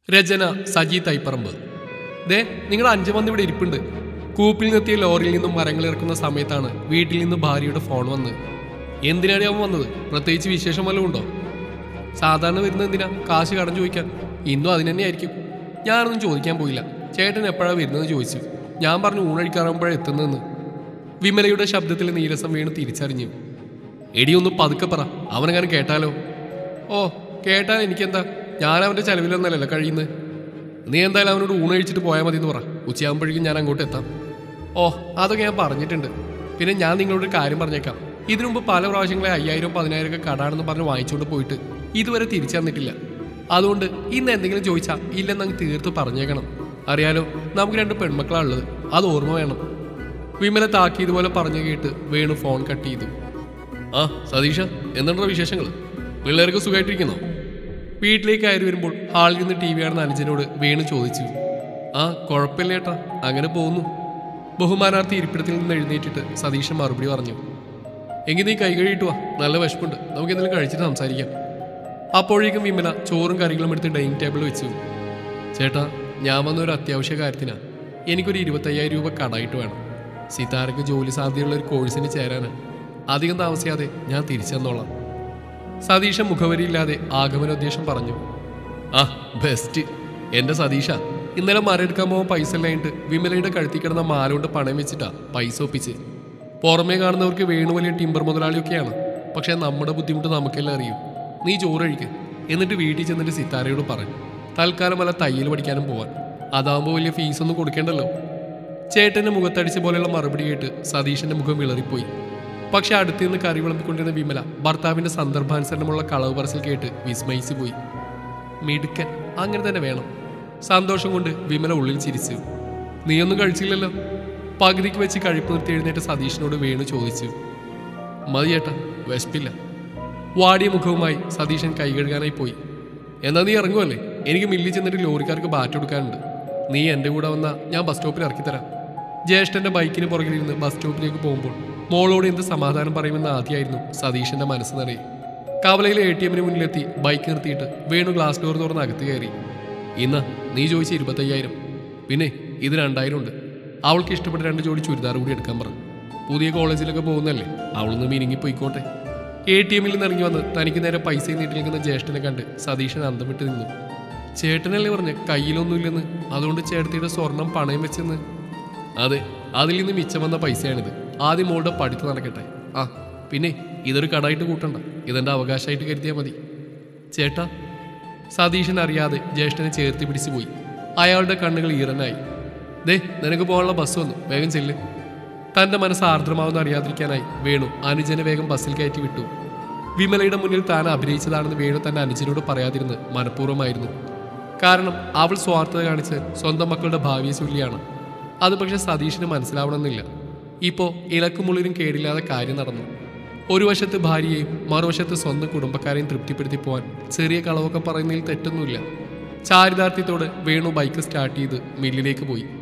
രചന സജി തൈപ്പറമ്പ് ദേ നിങ്ങളുടെ അഞ്ചു മന്ത് ഇവിടെ ഇരിപ്പുണ്ട് കൂപ്പിൽ നിർത്തിയ ലോറിയിൽ നിന്നും മരങ്ങൾ ഇറക്കുന്ന സമയത്താണ് വീട്ടിൽ നിന്ന് ഭാര്യയുടെ ഫോൺ വന്ന് എന്തിനാണ് അവൻ വന്നത് പ്രത്യേകിച്ച് വിശേഷം വല്ലതും ഉണ്ടോ സാധാരണ വരുന്നത് എന്തിനാ കാശ് കടം ചോദിക്കാൻ ഇന്നും അതിന് തന്നെയായിരിക്കും ഞാനൊന്നും ചോദിക്കാൻ പോയില്ല ചേട്ടൻ എപ്പോഴാണ് വരുന്നതെന്ന് ചോദിച്ചു ഞാൻ പറഞ്ഞു ഊണഴിക്കാറാകുമ്പോഴാണ് എത്തുന്നതെന്ന് വിമലയുടെ ശബ്ദത്തിൽ നീരസം വീണ് തിരിച്ചറിഞ്ഞു എടി ഒന്ന് പതുക്കെ പറ അവനെങ്ങനെ കേട്ടാലോ ഓ കേട്ടാൽ എനിക്കെന്താ ഞാൻ അവൻ്റെ ചെലവിലൊന്നല്ലല്ലോ കഴിയുന്നത് നീ എന്തായാലും അവനോട് ഊണ് കഴിച്ചിട്ട് പോയാൽ മതി എന്ന് പറ ഉച്ചയാകുമ്പോഴേക്കും ഞാൻ അങ്ങോട്ട് എത്താം ഓ അതൊക്കെ ഞാൻ പറഞ്ഞിട്ടുണ്ട് പിന്നെ ഞാൻ നിങ്ങളോട് ഒരു കാര്യം പറഞ്ഞേക്കാം ഇതിനു മുമ്പ് പല പ്രാവശ്യങ്ങളെ അയ്യായിരം പതിനായിരം ഒക്കെ കടാണെന്ന് പറഞ്ഞ് വാങ്ങിച്ചുകൊണ്ട് പോയിട്ട് ഇതുവരെ തിരിച്ചു തന്നിട്ടില്ല അതുകൊണ്ട് ഇന്ന് എന്തെങ്കിലും ചോദിച്ചാൽ ഇല്ലെന്ന് അങ്ങ് തീർത്ത് പറഞ്ഞേക്കണം അറിയാലോ നമുക്ക് രണ്ട് പെൺമക്കളാണ് ഉള്ളത് അത് ഓർമ്മ വേണം വിമല താക്കിയതുപോലെ പറഞ്ഞു കേട്ട് വേണു ഫോൺ കട്ട് ചെയ്തു ആ സതീഷ എന്തുണ്ടോ വിശേഷങ്ങൾ പിള്ളേർക്ക് സുഖമായിട്ടിരിക്കുന്നോ വീട്ടിലേക്ക് കയറി വരുമ്പോൾ ഹാളിൽ നിന്ന് ടി വി കാണുന്ന അനുജനോട് വേണു ചോദിച്ചു ആ കുഴപ്പമില്ല ഏട്ടാ അങ്ങനെ പോകുന്നു ബഹുമാനാർത്ഥി ഇരിപ്പിടത്തിൽ നിന്ന് എഴുന്നേറ്റിട്ട് സതീശൻ മറുപടി പറഞ്ഞു എങ്കിൽ നീ കൈ കഴുകിയിട്ട് വാ നല്ല വിശപ്പുണ്ട് നമുക്ക് എന്തെങ്കിലും കഴിച്ചിട്ട് സംസാരിക്കാം അപ്പോഴേക്കും വിമല ചോറും കറികളും എടുത്ത് ഡൈനിങ് ടേബിൾ വെച്ചു ചേട്ടാ ഞാൻ വന്ന ഒരു അത്യാവശ്യ കാര്യത്തിനാ എനിക്കൊരു ഇരുപത്തയ്യായിരം രൂപ കടായിട്ട് വേണം സിതാരക്ക് ജോലി സാധ്യതയുള്ള ഒരു കോഴ്സിന് ചേരാനാണ് അധികം താമസിയാതെ ഞാൻ തിരിച്ചു തന്നോളാം സതീശ മുഖവരിയില്ലാതെ ആഗമനോദ്ദേശം പറഞ്ഞു ആ ബെസ്റ്റ് എന്റെ സതീഷ ഇന്നലെ മരെടുക്കാൻ പോകാൻ പൈസ ഇല്ലായിട്ട് വിമലയുടെ കഴുത്തിൽ കിടന്ന മാല കൊണ്ട് പണയം വെച്ചിട്ടാ പൈസ ഒപ്പിച്ച് പുറമേ കാണുന്നവർക്ക് വേണു വലിയ ടിമ്പർ മുതലാളിയൊക്കെയാണ് പക്ഷെ നമ്മുടെ ബുദ്ധിമുട്ട് നമുക്കെല്ലാം അറിയും നീ ചോറ് കഴിക്ക് എന്നിട്ട് വീട്ടിൽ ചെന്നിട്ട് സിത്താരയോട് പറഞ്ഞു തൽക്കാലം വല്ല തയ്യൽ പഠിക്കാനും പോവാൻ അതാകുമ്പോൾ വലിയ ഫീസൊന്നും കൊടുക്കേണ്ടല്ലോ ചേട്ടന്റെ മുഖത്തടിച്ച പോലെയുള്ള മറുപടി കേട്ട് സതീശന്റെ മുഖം വിളറിപ്പോയി പക്ഷെ അടുത്ത് നിന്ന് കറി വിളമ്പിക്കൊണ്ടിരുന്ന വിമല ഭർത്താവിന്റെ സന്ദർഭാനുസരണമുള്ള കളവ് പറച്ചിൽ കേട്ട് വിസ്മയിച്ചു പോയി മിടുക്കൻ അങ്ങനെ തന്നെ വേണം സന്തോഷം കൊണ്ട് വിമല ഉള്ളിൽ ചിരിച്ചു നീയൊന്നും കഴിച്ചില്ലല്ലോ പകുതിക്ക് വെച്ച് കഴിപ്പ് നിർത്തി എഴുന്നേറ്റ് സതീഷിനോട് വേണു ചോദിച്ചു മതി ചേട്ടാ വിശപ്പില്ല വാടിയ മുഖവുമായി സതീശൻ കൈ കഴുകാനായി പോയി എന്നാ നീ ഇറങ്ങുമല്ലേ എനിക്ക് മില്ലിൽ ചെന്നിട്ട് ലോറിക്കാർക്ക് ബാറ്റ് കൊടുക്കാനുണ്ട് നീ എൻ്റെ കൂടെ വന്നാൽ ഞാൻ ബസ് സ്റ്റോപ്പിൽ ഇറക്കിത്തരാം ജ്യേഷ്ഠന്റെ ബൈക്കിന് പുറകിലിരുന്ന് ബസ് സ്റ്റോപ്പിലേക്ക് പോകുമ്പോൾ മോളോട് എന്ത് സമാധാനം പറയുമെന്ന് ആദ്യമായിരുന്നു സതീശന്റെ മനസ്സ് നിറയെ കവലയിലെ എ ടി എമ്മിന് മുന്നിലെത്തി ബൈക്ക് നിർത്തിയിട്ട് വേണു ഗ്ലാസ് ഡോർ തുറന്ന് അകത്ത് കയറി ഇന്ന് നീ ചോദിച്ച ഇരുപത്തയ്യായിരം പിന്നെ ഇത് രണ്ടായിരം ഉണ്ട് അവൾക്ക് ഇഷ്ടപ്പെട്ട രണ്ട് ജോഡി ചുരിദാർ കൂടി എടുക്കാൻ പറഞ്ഞു പുതിയ കോളേജിലൊക്കെ പോകുന്നല്ലേ അവളൊന്ന് മീനിങ്ങി പോയിക്കോട്ടെ എ ടി എമ്മിൽ നിന്ന് ഇറങ്ങി വന്ന് തനിക്ക് നേരെ പൈസ നീട്ടി നിൽക്കുന്ന ജ്യേഷ്ഠനെ കണ്ട് സതീശൻ അന്തം വിട്ട് നിന്നു ചേട്ടനല്ലേ പറഞ്ഞ് കയ്യിലൊന്നുമില്ലെന്ന് അതുകൊണ്ട് ചേട്ടത്തിയുടെ സ്വർണം പണയം വെച്ചെന്ന് അതെ അതിൽ നിന്ന് മിച്ചം വന്ന പൈസയാണിത് ആദ്യം മോളുടെ പഠിത്തം നടക്കട്ടെ ആ പിന്നെ ഇതൊരു കടായിട്ട് കൂട്ടണ്ട ഇതെന്റെ അവകാശമായിട്ട് കരുതിയാൽ മതി ചേട്ടാ സതീശൻ അറിയാതെ ജ്യേഷ്ഠനെ ചേർത്ത് പിടിച്ചു പോയി അയാളുടെ കണ്ണുകൾ ഈറനായി ദേ നിനക്ക് പോകാനുള്ള ബസ് വന്നു വേഗം ചെല്ല് തന്റെ മനസ്സ് ആർദ്രമാവെന്ന് അറിയാതിരിക്കാനായി വേണു അനുജനെ വേഗം ബസ്സിൽ കയറ്റി വിട്ടു വിമലയുടെ മുന്നിൽ താൻ അഭിനയിച്ചതാണെന്ന് വേണു തന്റെ അനുജനോട് പറയാതിരുന്ന് മനഃപൂർവ്വമായിരുന്നു കാരണം അവൾ സ്വാർത്ഥത കാണിച്ച് സ്വന്തം മക്കളുടെ ഭാവിയെ ചൊല്ലിയാണ് അത് പക്ഷെ സതീഷിന് മനസ്സിലാവണമെന്നില്ല ഇപ്പോ ഇലക്കുമുള്ളിനും കേടില്ലാതെ കാര്യം നടന്നു ഒരു വശത്ത് ഭാര്യയെയും മറുവശത്ത് സ്വന്തം കുടുംബക്കാരെയും തൃപ്തിപ്പെടുത്തി പോവാൻ ചെറിയ കളവൊക്കെ പറയുന്നതിൽ തെറ്റൊന്നുമില്ല ചാരിതാർത്ഥ്യത്തോടെ വേണു ബൈക്ക് സ്റ്റാർട്ട് ചെയ്ത് മില്ലിലേക്ക് പോയി